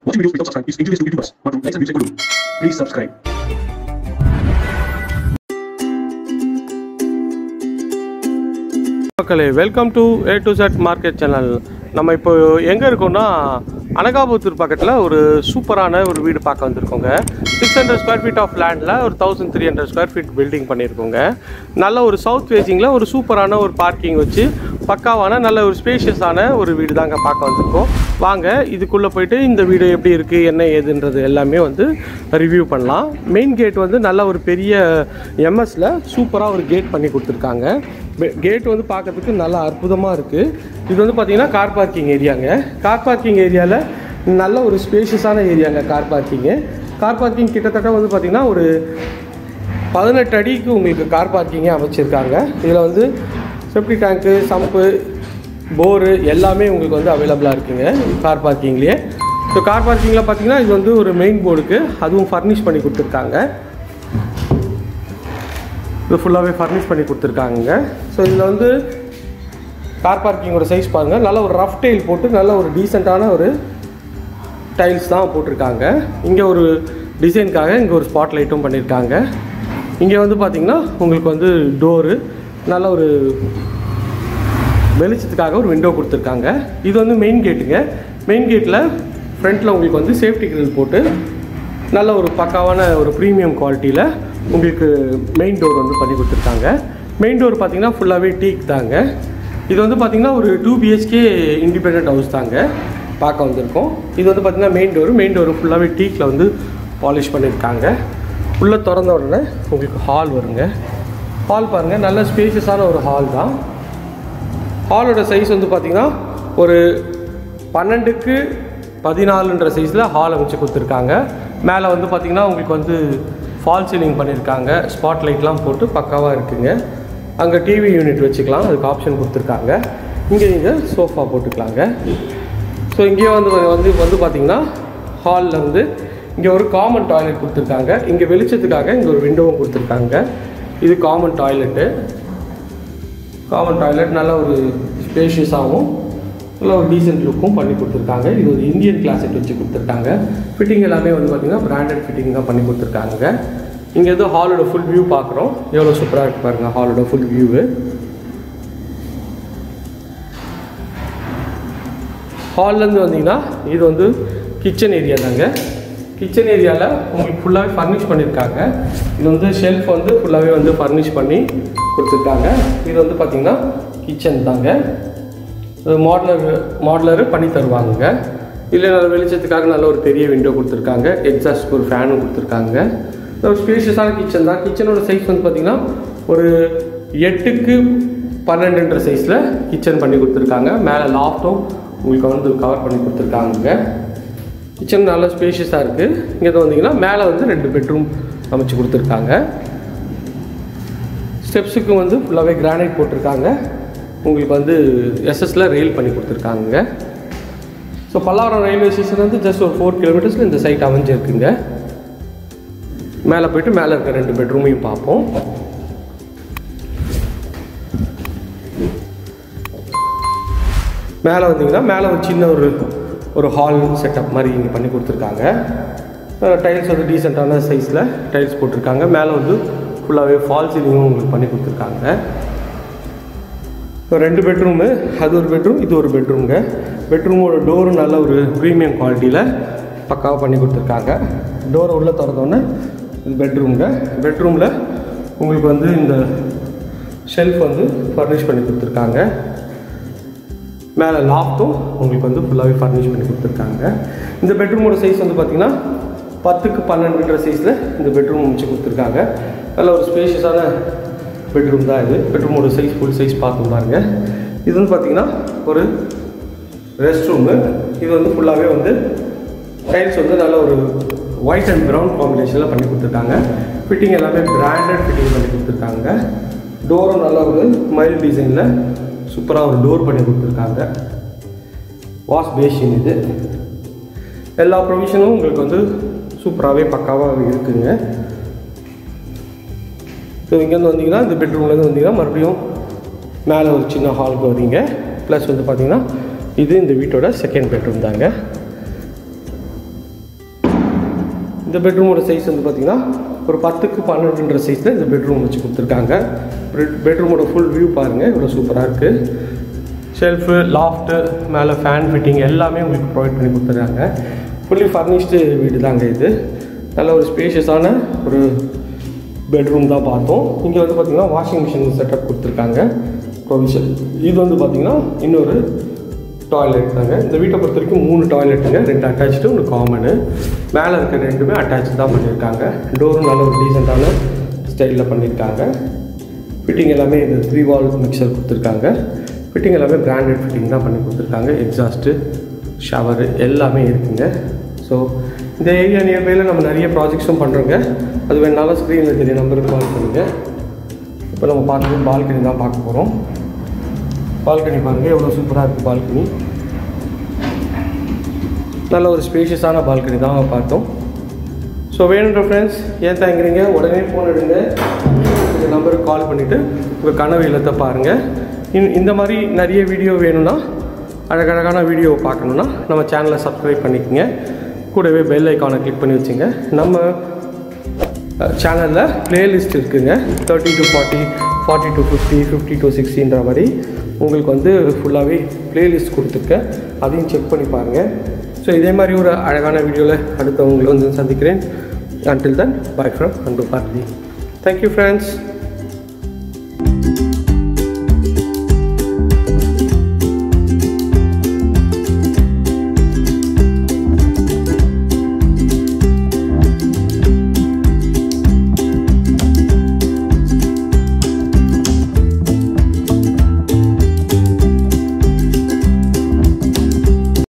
Watching videos without subscribe is injurious to YouTubers மற்றும் likes and views கொடு. Please subscribe. மக்களே welcome to A to Z market channel நம்ம இப்போ எங்கே இருக்கோம்னா அனகாபுத்தூர் பக்கத்தில் ஒரு சூப்பரான ஒரு வீடு பார்க்க வந்திருக்கோங்க six hundred square feet of லேண்டில் ஒரு thousand three hundred square feet building பண்ணியிருக்கோங்க நல்ல ஒரு சவுத் ஃபேஸிங்கில் ஒரு சூப்பரான ஒரு பார்க்கிங் வச்சு பக்காவான நல்ல ஒரு ஸ்பேஷியஸான ஒரு வீடு தாங்க பார்க்க வந்திருக்கோம் வாங்க இதுக்குள்ளே போயிட்டு இந்த வீடு எப்படி இருக்குது என்ன ஏதுன்றது எல்லாமே வந்து ரிவ்யூ பண்ணலாம் மெயின் கேட் வந்து நல்ல ஒரு பெரிய எம்எஸ்ல சூப்பராக ஒரு கேட் பண்ணி கொடுத்துருக்காங்க கேட் வந்து பார்க்கறதுக்கு நல்லா அற்புதமாக இருக்குது இது வந்து பார்த்தீங்கன்னா கார் பார்க்கிங் ஏரியாங்க கார் பார்க்கிங் ஏரியாவில் நல்ல ஒரு ஸ்பேஷியஸான ஏரியாங்க கார் பார்க்கிங்கு கார் பார்க்கிங் கிட்டத்தட்ட வந்து பார்த்திங்கன்னா ஒரு பதினெட்டு அடிக்கு உங்களுக்கு கார் பார்க்கிங்கே அமைச்சிருக்காங்க இதில் வந்து செப்டி டேங்க்கு சம்பு போரு எல்லாமே உங்களுக்கு வந்து அவைலபிளாக இருக்குங்க கார் பார்க்கிங்லேயே ஸோ கார் பார்க்கிங்கில் பார்த்தீங்கன்னா இது வந்து ஒரு மெயின் போர்டுக்கு அதுவும் ஃபர்னிஷ் பண்ணி கொடுத்துருக்காங்க இது ஃபுல்லாகவே ஃபர்னிஷ் பண்ணி கொடுத்துருக்காங்க ஸோ இதில் வந்து கார் பார்க்கிங்கோட சைஸ் பாருங்கள் நல்ல ஒரு ரஃப் டைல் போட்டு நல்ல ஒரு டீசெண்டான ஒரு டைல்ஸ் தான் போட்டிருக்காங்க இங்கே ஒரு டிசைனுக்காக இங்கே ஒரு ஸ்பாட் லைட்டும் பண்ணியிருக்காங்க இங்கே வந்து பார்த்திங்கன்னா உங்களுக்கு வந்து டோரு நல்ல ஒரு வெளிச்சத்துக்காக ஒரு விண்டோ கொடுத்துருக்காங்க இது வந்து மெயின் கேட்டுங்க மெயின் கேட்டில் ஃப்ரண்ட்டில் உங்களுக்கு வந்து சேஃப்டி கிரில் போட்டு நல்ல ஒரு பக்காவான ஒரு ப்ரீமியம் குவாலிட்டியில் உங்களுக்கு மெயின் டோர் வந்து பண்ணி கொடுத்துருக்காங்க மெயின் டோர் பார்த்தீங்கன்னா ஃபுல்லாகவே டீக் தாங்க இது வந்து பார்த்தீங்கன்னா ஒரு டூ பிஹெச்கே இண்டிபெண்ட் ஹவுஸ் தாங்க பார்க்க வந்திருக்கோம் இது வந்து பார்த்தீங்கன்னா மெயின் டோர் மெயின் டோர் ஃபுல்லாகவே டீக்கில் வந்து பாலிஷ் பண்ணியிருக்காங்க உள்ளே திறந்த உடனே உங்களுக்கு ஹால் வருங்க ஹால் பாருங்கள் நல்ல ஸ்பேஷியஸான ஒரு ஹால் தான் ஹாலோட சைஸ் வந்து பார்த்திங்கன்னா ஒரு பன்னெண்டுக்கு பதினாலுன்ற சைஸில் ஹால் அமைச்சு கொடுத்துருக்காங்க மேலே வந்து பார்த்திங்கன்னா உங்களுக்கு வந்து ஃபால் சீலிங் பண்ணியிருக்காங்க ஸ்பாட் லைட்லாம் போட்டு பக்காவாக இருக்குங்க அங்கே டிவி யூனிட் வச்சுக்கலாம் அதுக்கு ஆப்ஷன் கொடுத்துருக்காங்க இங்கே நீங்கள் சோஃபா போட்டுக்கலாங்க ஸோ இங்கேயே வந்து வந்து வந்து பார்த்திங்கன்னா ஹாலில் வந்து இங்கே ஒரு காமன் டாய்லெட் கொடுத்துருக்காங்க இங்கே வெளிச்சத்துக்காக இங்கே ஒரு விண்டோவும் கொடுத்துருக்காங்க இது காமன் டாய்லெட்டு காமன் டாய்லெட் நல்ல ஒரு ஸ்பேஷியஸாகவும் நல்ல ஒரு டீசென்ட் லுக்கும் பண்ணி கொடுத்துருக்காங்க இது ஒரு இந்தியன் கிளாஸெட் வச்சு கொடுத்துருக்காங்க ஃபிட்டிங் எல்லாமே வந்து பார்த்திங்கன்னா பிராண்டட் ஃபிட்டிங் தான் பண்ணி கொடுத்துருக்காங்க இங்கே எதுவும் ஹாலோட ஃபுல் வியூ பார்க்குறோம் எவ்வளோ சூப்பராக இருக்கு பாருங்கள் ஹாலோட ஃபுல் வியூவு ஹால்லேருந்து வந்தீங்கன்னா இது வந்து கிச்சன் ஏரியா தாங்க கிச்சன் ஏரியாவில் உங்களுக்கு ஃபுல்லாகவே ஃபர்னிஷ் பண்ணியிருக்காங்க இது வந்து ஷெல்ஃப் வந்து ஃபுல்லாகவே வந்து ஃபர்னிஷ் பண்ணி கொடுத்துருக்காங்க இது வந்து பார்த்திங்கன்னா கிச்சன் தாங்க மாடலர் மாடலரு பண்ணி தருவாங்க இல்லை நல்ல வெளிச்சத்துக்காக நல்ல ஒரு பெரிய விண்டோ கொடுத்துருக்காங்க எக்ஸாஸ்ட்க்கு ஒரு ஃபேனும் கொடுத்துருக்காங்க ஒரு ஸ்பேஷியஸான கிச்சன் தான் கிச்சனோட சைஸ் வந்து பார்த்திங்கன்னா ஒரு எட்டுக்கு பன்னெண்டுன்ற சைஸில் கிச்சன் பண்ணி கொடுத்துருக்காங்க மேலே லாஃப்ட்டும் உங்களுக்கு வந்து கவர் பண்ணி கொடுத்துருக்காங்க கிச்சன் நல்ல ஸ்பேஷியஸாக இருக்குது இங்கே வந்தீங்கன்னா மேலே வந்து ரெண்டு பெட்ரூம் அமைச்சு கொடுத்துருக்காங்க ஸ்டெப்ஸுக்கு வந்து ஃபுல்லாகவே கிரானைட் போட்டிருக்காங்க உங்களுக்கு வந்து எஸ்எஸ்ல ரெயில் பண்ணி கொடுத்துருக்காங்க ஸோ பல்லாவரம் ரயில்வே ஸ்டேஷன் வந்து ஜஸ்ட் ஒரு ஃபோர் கிலோமீட்டர்ஸில் இந்த சைட் அமைஞ்சிருக்குங்க மேலே போயிட்டு மேலே இருக்க ரெண்டு பெட்ரூமையும் பார்ப்போம் மேலே வந்தீங்கன்னா மேலே ஒரு சின்ன ஒரு ஒரு ஹால் செட்டப் மாதிரி இங்கே பண்ணி கொடுத்துருக்காங்க டைல்ஸ் வந்து டீசெண்டான சைஸில் டைல்ஸ் போட்டிருக்காங்க மேலே வந்து ஃபுல்லாகவே ஃபால் சீலிங்கும் உங்களுக்கு பண்ணி கொடுத்துருக்காங்க இப்போ ரெண்டு பெட்ரூமு அது ஒரு பெட்ரூம் இது ஒரு பெட்ரூம்ங்க பெட்ரூமோட டோரும் நல்ல ஒரு ப்ரீமியம் குவாலிட்டியில் பக்காவாக பண்ணி கொடுத்துருக்காங்க டோரை உள்ளே திறந்தோன்னே இது பெட்ரூம்ங்க பெட்ரூமில் உங்களுக்கு வந்து இந்த ஷெல்ஃப் வந்து ஃபர்னிஷ் பண்ணி கொடுத்துருக்காங்க மேலே லாஃப்ட்டும் உங்களுக்கு வந்து ஃபுல்லாகவே ஃபர்னிஷ் பண்ணி கொடுத்துருக்காங்க இந்த பெட்ரூமோட சைஸ் வந்து பார்த்திங்கன்னா பத்துக்கு பன்னெண்டுன்ற சைஸில் இந்த பெட்ரூம் அமைச்சு கொடுத்துருக்காங்க நல்ல ஒரு ஸ்பேஷியஸான பெட்ரூம் தான் இது பெட்ரூமோட சைஸ் ஃபுல் சைஸ் பார்த்து பாருங்க இது வந்து பார்த்திங்கன்னா ஒரு ரெஸ்ட் ரூமு இது வந்து ஃபுல்லாகவே வந்து டைல்ஸ் வந்து நல்ல ஒரு ஒயிட் அண்ட் ப்ரௌன் காம்பினேஷனில் பண்ணி கொடுத்துருக்காங்க ஃபிட்டிங் எல்லாமே பிராண்டட் ஃபிட்டிங் பண்ணி கொடுத்துருக்காங்க டோரும் நல்ல ஒரு மைல் டிசைனில் சூப்பராக ஒரு டோர் பண்ணி கொடுத்துருக்காங்க வாஷ் பேஷின் இது எல்லா ப்ரொவிஷனும் உங்களுக்கு வந்து சூப்பராகவே பக்காவாக இருக்குங்க ஸோ இங்கேருந்து வந்தீங்கன்னா இந்த பெட்ரூம்லேருந்து வந்தீங்கன்னா மறுபடியும் மேலே ஒரு சின்ன ஹாலுக்கு வரீங்க ப்ளஸ் வந்து பார்த்தீங்கன்னா இது இந்த வீட்டோட செகண்ட் பெட்ரூம் தாங்க இந்த பெட்ரூமோட சைஸ் வந்து பார்த்திங்கன்னா ஒரு பத்துக்கு பன்னெண்டுன்ற சைஸில் இந்த பெட்ரூம் வச்சு கொடுத்துருக்காங்க பெட்ரூமோட ஃபுல் வியூ பாருங்கள் இவ்வளோ சூப்பராக இருக்குது ஷெல்ஃபு லாஃப்ட்டு மேலே ஃபேன் ஃபிட்டிங் எல்லாமே உங்களுக்கு ப்ரொவைட் பண்ணி கொடுத்துருக்காங்க ஃபுல்லி ஃபர்னிஷ்டு வீடு தாங்க இது நல்ல ஒரு ஸ்பேஷியஸான ஒரு பெட்ரூம் தான் பார்த்தோம் இங்கே வந்து பார்த்திங்கன்னா வாஷிங் மிஷின் செட்டப் கொடுத்துருக்காங்க ப்ரொவிஷன் இது வந்து பார்த்திங்கன்னா இன்னொரு டாய்லெட் தாங்க இந்த வீட்டை பொறுத்த வரைக்கும் மூணு டாய்லெட்டுங்க ரெண்டு அட்டாச்சு ஒன்று காமனு மேலே இருக்க ரெண்டுமே அட்டாச் தான் பண்ணியிருக்காங்க டோரும் நல்ல ஒரு டீசெண்டான ஸ்டைலில் பண்ணியிருக்காங்க ஃபிட்டிங் எல்லாமே இந்த த்ரீ வால் மிக்சர் கொடுத்துருக்காங்க ஃபிட்டிங் எல்லாமே பிராண்டட் ஃபிட்டிங் தான் பண்ணி கொடுத்துருக்காங்க எக்ஸாஸ்ட்டு ஷவரு எல்லாமே இருக்குங்க ஸோ இந்த ஏரியா நியர்பையில் நம்ம நிறைய ப்ராஜெக்ட்ஸும் பண்ணுறோங்க அது வேணாலும் ஸ்க்ரீனில் தெரிய நம்பருக்கு கால் பண்ணுங்கள் இப்போ நம்ம பார்க்குறது பால்கனி தான் பார்க்க போகிறோம் பால்கனி பாருங்கள் எவ்வளோ சூப்பராக இருக்குது பால்கனி நல்ல ஒரு ஸ்பேஷியஸான பால்கனி தான் பார்த்தோம் ஸோ வேணுன்ற ஃப்ரெண்ட்ஸ் ஏன் தங்குறீங்க உடனே ஃபோன் எடுங்க இந்த நம்பருக்கு கால் பண்ணிவிட்டு உங்கள் கனவு இல்லத்தை பாருங்கள் இன் இந்த மாதிரி நிறைய வீடியோ வேணும்னா அழகழகான வீடியோ பார்க்கணுன்னா நம்ம சேனலை சப்ஸ்கிரைப் பண்ணிக்கோங்க கூடவே பெல் ஐக்கானை கிளிக் பண்ணி வச்சுங்க நம்ம சேனலில் ப்ளேலிஸ்ட் இருக்குங்க thirty to forty forty to fifty fifty to சிக்ஸ்டின்ற மாதிரி உங்களுக்கு வந்து ஃபுல்லாகவே ப்ளேலிஸ்ட் கொடுத்துருக்கேன் அதையும் செக் பண்ணி பாருங்கள் ஸோ இதே மாதிரி ஒரு அழகான வீடியோவில் அடுத்து உங்களை வந்து சந்திக்கிறேன் until then bye from அன்பு பாரதி தேங்க்யூ ஃப்ரெண்ட்ஸ்